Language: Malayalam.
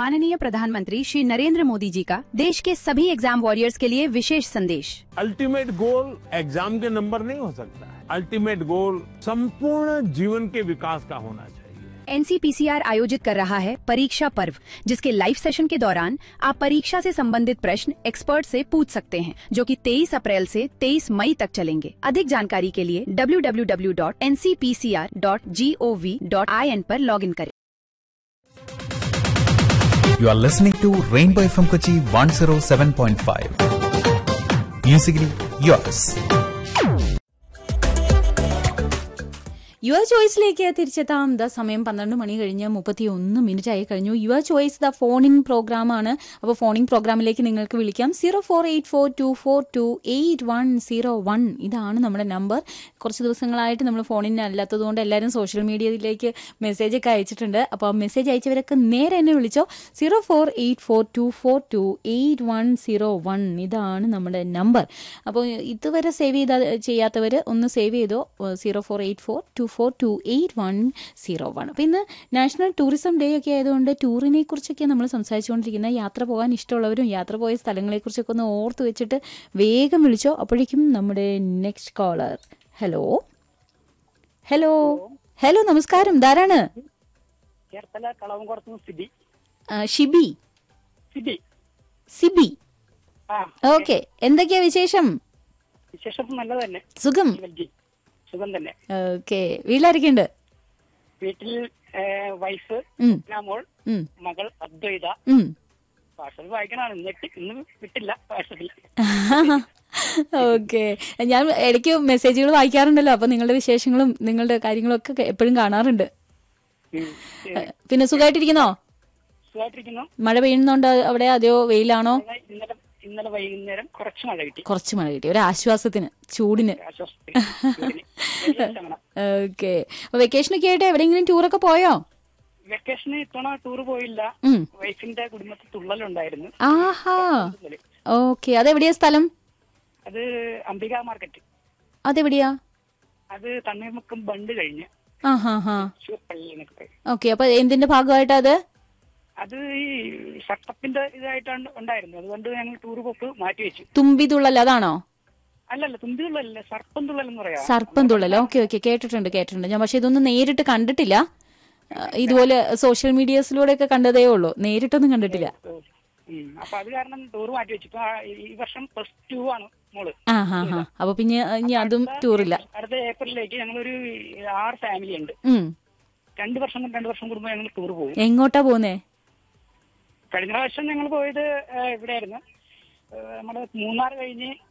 माननीय प्रधानमंत्री श्री नरेंद्र मोदी जी का देश के सभी एग्जाम वॉरियर्स के लिए विशेष संदेश अल्टीमेट गोल एग्जाम के नंबर नहीं हो सकता है अल्टीमेट गोल संपूर्ण जीवन के विकास का होना चाहिए एनसीपीसीआर आयोजित कर रहा है परीक्षा पर्व जिसके लाइव सेशन के दौरान आप परीक्षा से संबंधित प्रश्न एक्सपर्ट से पूछ सकते हैं जो कि 23 अप्रैल से 23 मई तक चलेंगे अधिक जानकारी के लिए www.ncpcr.gov.in पर लॉगिन करें You are listening to Rainbow FM Kochi 107.5. Musically yours. Your ചോയ്സിലേക്ക് തിരിച്ചെത്താം ദ സമയം പന്ത്രണ്ട് മണി കഴിഞ്ഞ് മുപ്പത്തി ഒന്ന് മിനിറ്റ് ആയി കഴിഞ്ഞു യുവർ ചോയ്സ് ദ ഫോണിൻ പ്രോഗ്രാമാണ് അപ്പോൾ ഫോണിൻ പ്രോഗ്രാമിലേക്ക് നിങ്ങൾക്ക് വിളിക്കാം zero four eight four two four two eight one zero one ഇതാണ് നമ്മുടെ നമ്പർ കുറച്ച് ദിവസങ്ങളായിട്ട് നമ്മൾ ഫോണിൻ അല്ലാത്തതുകൊണ്ട് എല്ലാവരും സോഷ്യൽ മീഡിയയിലേക്ക് മെസ്സേജ് ഒക്കെ അയച്ചിട്ടുണ്ട് അപ്പോൾ ആ മെസ്സേജ് അയച്ചവരൊക്കെ നേരെ എന്നെ വിളിച്ചോ zero four eight four two four two eight one zero one ഇതാണ് നമ്മുടെ നമ്പർ അപ്പോൾ ഇതുവരെ സേവ് ചെയ്ത ചെയ്യാത്തവർ ഒന്ന് സേവ് ചെയ്തോ zero four eight four two four two eight one zero one അപ്പോൾ ഇന്ന് നാഷണൽ ടൂറിസം ഡേ ഒക്കെ ആയതുകൊണ്ട് ടൂറിനെ കുറിച്ചൊക്കെ നമ്മൾ സംസാരിച്ചുകൊണ്ടിരിക്കുന്നത് യാത്ര പോകാൻ ഇഷ്ടമുള്ളവരും യാത്ര പോയ സ്ഥലങ്ങളെക്കുറിച്ചൊക്കെ ഒന്ന് ഓർത്ത് വെച്ചിട്ട് വേഗം വിളിച്ചോ അപ്പോഴേക്കും നമ്മുടെ next caller hello hello hello നമസ്കാരം ധാരാണ് ചേർത്തല കളവൻകുളത്ത് സ്ഥിതി ഷിബി സ്ഥിതി സിബി ആ ഓക്കെ എന്തൊക്കെയാ വിശേഷം വിശേഷം നല്ലത് തന്നെ സുഖം വൽജി. സുഖം തന്നെ ഓക്കെ വീട്ടിലായിരിക്കുന്നുണ്ട് വീട്ടിൽ ഏ, വൈഫ് ഉം. മോൾ ഉം മകൾ അദ്വൈത ഉം വാട്സപ്പ് വായിക്കണാണ് എന്നിട്ട് ഇന്ന് വിട്ടില്ല വാട്സപ്പിൽ ഓക്കെ ഞാൻ ഇടയ്ക്ക് മെസ്സേജുകൾ വായിക്കാറുണ്ടല്ലോ അപ്പൊ നിങ്ങളുടെ വിശേഷങ്ങളും നിങ്ങളുടെ കാര്യങ്ങളും ഒക്കെ എപ്പോഴും കാണാറുണ്ട് ഉം. ഏ, പിന്നെ സുഖമായിട്ടിരിക്കുന്നോ സുഖമായിട്ടിരിക്കുന്നു മഴ പെയ്യുന്നുണ്ടോ അവിടെ അതെയോ വെയിലാണോ ഇന്നലെ ഇന്നലെ വൈകുന്നേരം കുറച്ച് മഴ കിട്ടി കുറച്ച് മഴ കിട്ടി ഒരു ആശ്വാസത്തിന് ചൂടിന് ആശ്വാസത്തിന് ചൂടിന്. വലിയ ശമനം. ഓക്കെ അപ്പൊ വെക്കേഷനൊക്കെ ആയിട്ട് എവിടെയെങ്കിലും ടൂറൊക്കെ പോയോ വെക്കേഷന് ഇത്തവണ ടൂർ പോയില്ല ഉം. വൈഫിന്റെ കുടുംബത്തിൽ തുള്ളലുണ്ടായിരുന്നു ആഹാ ഓക്കെ അതെവിടെയാ സ്ഥലം അത് അംബിക മാർക്കറ്റ് അതെവിടെയാ അത് തണ്ണീർമുക്കം ബണ്ട് കഴിഞ്ഞ് ആ ഹാ ഹാ ശിവപ്പള്ളി എന്നൊക്കെ പറയും ഓക്കെ അപ്പൊ എന്തിന്റെ ഭാഗമായിട്ടാ അത് അത് ഈ ഷട്ടപ്പിന്റെ ഇതായിട്ടാണ് ഉണ്ടായിരുന്നത് അതുകൊണ്ട് ഞങ്ങൾ ടൂർ പോക്ക് മാറ്റിവെച്ചു തുമ്പി തുള്ളൽ അതാണോ അല്ലല്ല തുമ്പിതുള്ളല്ല സർപ്പം തുള്ളൽ എന്ന് പറയാം സർപ്പം തുള്ളൽ ഓക്കെ ഓക്കെ കേട്ടിട്ടുണ്ട് കേട്ടിട്ടുണ്ട് ഞാൻ പക്ഷെ ഇതൊന്നും നേരിട്ട് കണ്ടിട്ടില്ല ആ, ഇതുപോലെ സോഷ്യൽ മീഡിയസിലൂടെ ഒക്കെ കണ്ടതേ ഉള്ളൂ നേരിട്ടൊന്നും കണ്ടിട്ടില്ല ഉം. അപ്പൊ അത് കാരണം ടൂർ മാറ്റിവെച്ചു ഇപ്പൊ ആ ഈ വർഷം പ്ലസ് ടു ആണ് മോള് ആ ഹാ ഹാ അപ്പൊ പിന്നെ ഇനി അതും ടൂറില്ല അടുത്ത ഏപ്രിലിലേക്ക് ഞങ്ങളൊരു ആറ് ഫാമിലി ഉണ്ട് ഉം രണ്ട് വർഷം രണ്ട് വർഷം കൂടുമ്പോൾ ഞങ്ങൾ ടൂർ പോകും എങ്ങോട്ടാ പോന്നേ കഴിഞ്ഞ പ്രാവശ്യം ഞങ്ങൾ പോയത് ആ, ഇവിടെയായിരുന്നു ആ, നമ്മുടെ മൂന്നാർ കഴിഞ്ഞ്